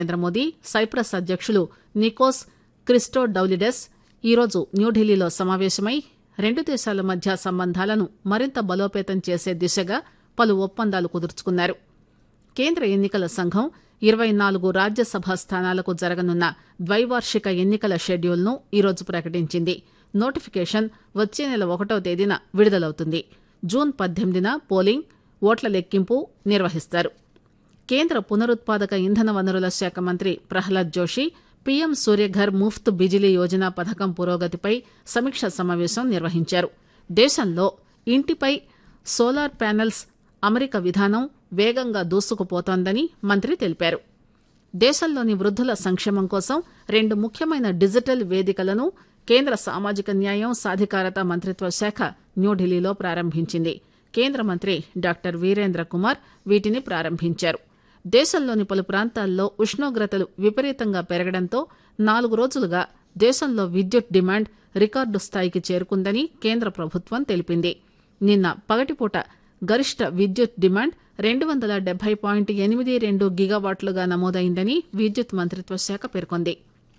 Narendra Modi Cyprus అధ్యక్షులు Nikos Christodoulides ఈరోజు న్యూఢిల్లీలో సమావేశమై రెండు దేశాల మధ్య సంబంధాలను మరింత బలోపేతం చేసే దిశగా పలు ఒప్పందాలు కుదుర్చుకున్నారు కేంద్ర ఎన్నికల సంఘం ఇరవై నాలుగు రాజ్యసభ స్థానాలకు జరగనున్న ద్వైవార్షిక ఎన్నికల షెడ్యూల్ను ఈరోజు ప్రకటించింది నోటిఫికేషన్ వచ్చే నెల ఒకటో తేదీన విడుదలవుతుంది జూన్ పద్దెనిమిదిన పోలింగ్ ఓట్ల లెక్కింపు నిర్వహిస్తారు కేంద్ర పునరుత్పాదక ఇంధన వనరుల శాఖ మంత్రి ప్రహ్లాద్ జోషి పీఎం సూర్యఘర్ ముఫ్త్ బిజిలీ యోజన పథకం పురోగతిపై సమీక్ష సమావేశం నిర్వహించారు దేశంలో ఇంటిపై సోలార్ ప్యానెల్స్ అమరిక విధానం వేగంగా దూసుకుపోతోందని మంత్రి తెలిపారు దేశంలోని వృద్ధుల సంక్షేమం కోసం రెండు ముఖ్యమైన డిజిటల్ వేదికలను కేంద్ర సామాజిక న్యాయం సాధికారత మంత్రిత్వ శాఖ న్యూఢిల్లీలో ప్రారంభించింది కేంద్ర మంత్రి డాక్టర్ వీరేంద్ర కుమార్ వీటిని ప్రారంభించారు దేశంలోని పలు ప్రాంతాల్లో ఉష్ణోగ్రతలు విపరీతంగా పెరగడంతో నాలుగు రోజులుగా దేశంలో విద్యుత్ డిమాండ్ రికార్డు స్థాయికి చేరుకుందని కేంద్ర ప్రభుత్వం తెలిపింది నిన్న పగటిపూట గరిష్ట విద్యుత్ డిమాండ్ రెండు వందల డెబ్బై పాయింట్ ఎనిమిది రెండు గిగావాట్లుగా నమోదైందని విద్యుత్ మంత్రిత్వ శాఖ పేర్కొంది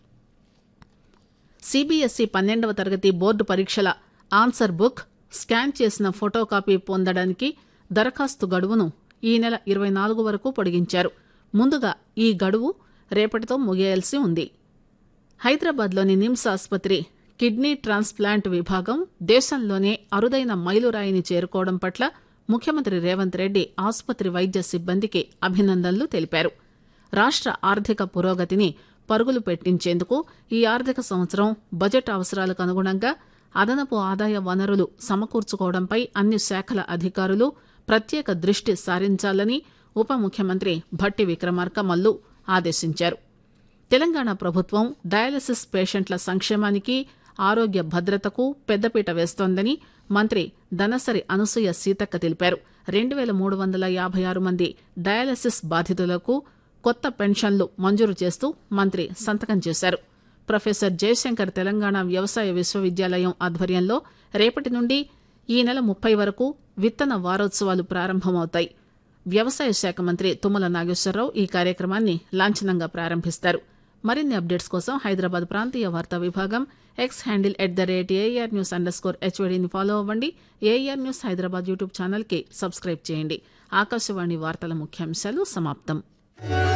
సిబిఎస్ఈ పన్నెండవ తరగతి బోర్డు పరీక్షల ఆన్సర్ బుక్ స్కాన్ చేసిన ఫోటో కాపీ పొందడానికి దరఖాస్తు గడువును ఈ నెల ఇరవై నాలుగు వరకు పొడిగించారు ముందుగా ఈ గడువు రేపటితో ముగియాల్సి ఉంది హైదరాబాద్లోని నిమ్స్ ఆసుపత్రి కిడ్నీ ట్రాన్స్ప్లాంట్ విభాగం దేశంలోనే అరుదైన మైలురాయిని చేరుకోవడం పట్ల ముఖ్యమంత్రి రేవంత్ రెడ్డి ఆసుపత్రి వైద్య సిబ్బందికి అభినందనలు తెలిపారు రాష్ట్ర ఆర్థిక పురోగతిని పరుగులు పెట్టించేందుకు ఈ ఆర్థిక సంవత్సరం బడ్జెట్ అవసరాలకు అనుగుణంగా అదనపు ఆదాయ వనరులు సమకూర్చుకోవడంపై అన్ని శాఖల అధికారులు ప్రత్యేక దృష్టి సారించాలని ఉప ముఖ్యమంత్రి భట్టి విక్రమార్క మల్లు ఆదేశించారు తెలంగాణ ప్రభుత్వం డయాలసిస్ పేషెంట్ల సంక్షేమానికి ఆరోగ్య భద్రతకు పెద్దపీట వేస్తోందని మంత్రి దనసరి అనసూయ సీతక్క తెలిపారు రెండు వేల మూడు వందల యాభై ఆరు మంది డయాలసిస్ బాధితులకు కొత్త పెన్షన్లు మంజూరు చేస్తూ మంత్రి సంతకం చేశారు ప్రొఫెసర్ జయశంకర్ తెలంగాణ వ్యవసాయ విశ్వవిద్యాలయం ఆధ్వర్యంలో రేపటి నుండి ఈ నెల ముప్పై వరకు విత్తన వారోత్సవాలు ప్రారంభమవుతాయి వ్యవసాయ శాఖ మంత్రి తుమ్మల నాగేశ్వరరావు ఈ కార్యక్రమాన్ని లాంఛనంగా ప్రారంభిస్తారు మరిన్ని అప్డేట్స్ కోసం హైదరాబాద్ ప్రాంతీయ వార్తా విభాగం X handle at the rate AIR news underscore హెచ్వడిని ఫాలో అవ్వండి ఏఆర్ న్యూస్ హైదరాబాద్ యూట్యూబ్ ఛానల్కి సబ్స్క్రైబ్ చేయండి ఆకాశవాణి వార్తల ముఖ్యాంశాలు సమాప్తం